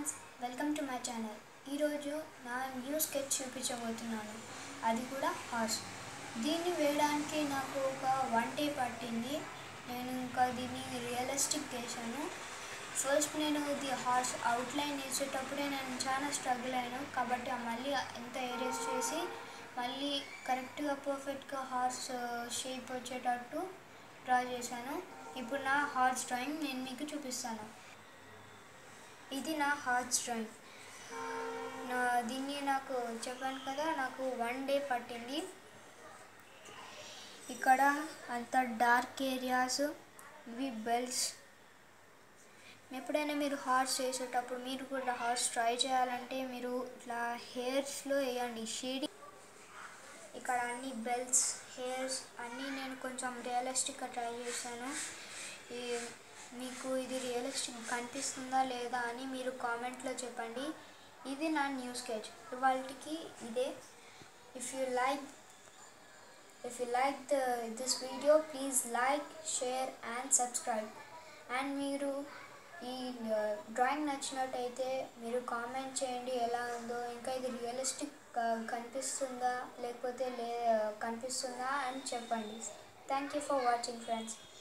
friends welcome to my channel ఈరోజు నా new sketch చూపించబోతున్నాను అది కూడా హార్స్ దీన్ని వేయడానికి నాకు ఒక వన్ డే పట్టింది నేను ఇంకా దీన్ని రియలిస్టిక్ చేశాను ఫస్ట్ నేను ఇది హార్స్ అవుట్లైన్ వేసేటప్పుడే నేను చాలా స్ట్రగుల్ అయ్యాను కాబట్టి ఆ మళ్ళీ ఎంత ఏరేస్ చేసి మళ్ళీ కరెక్ట్గా పర్ఫెక్ట్గా హార్స్ షేప్ వచ్చేటట్టు డ్రా చేశాను ఇప్పుడు నా హార్స్ డ్రాయింగ్ నేను మీకు చూపిస్తాను ఇది నా హార్ట్స్ డ్రాయింగ్ నా దీన్ని నాకు చెప్పాను కదా నాకు వన్ డే పట్టింది ఇక్కడ అంత డార్క్ ఏరియాస్ ఇవి బెల్ట్స్ ఎప్పుడైనా మీరు హార్స్ చేసేటప్పుడు మీరు కూడా హార్స్ ట్రై చేయాలంటే మీరు ఇట్లా హెయిర్స్లో వేయండి షేడింగ్ ఇక్కడ అన్ని బెల్ట్స్ హెయిర్స్ అన్నీ నేను కొంచెం రియలిస్టిక్గా ట్రై చేశాను ఈ మీకు ఇది రియలిస్టిక్ కనిపిస్తుందా లేదా అని మీరు కామెంట్లో చెప్పండి ఇది నా న్యూ స్కెచ్ ఇవాళకి ఇదే if you like if you like the this video please like share and subscribe and మీరు ఈ డ్రాయింగ్ నచ్చినట్టయితే మీరు కామెంట్ చేయండి ఎలా ఉందో ఇంకా ఇది రియలిస్టిక్ కనిపిస్తుందా లేకపోతే లే కనిపిస్తుందా అని చెప్పండి thank you for watching friends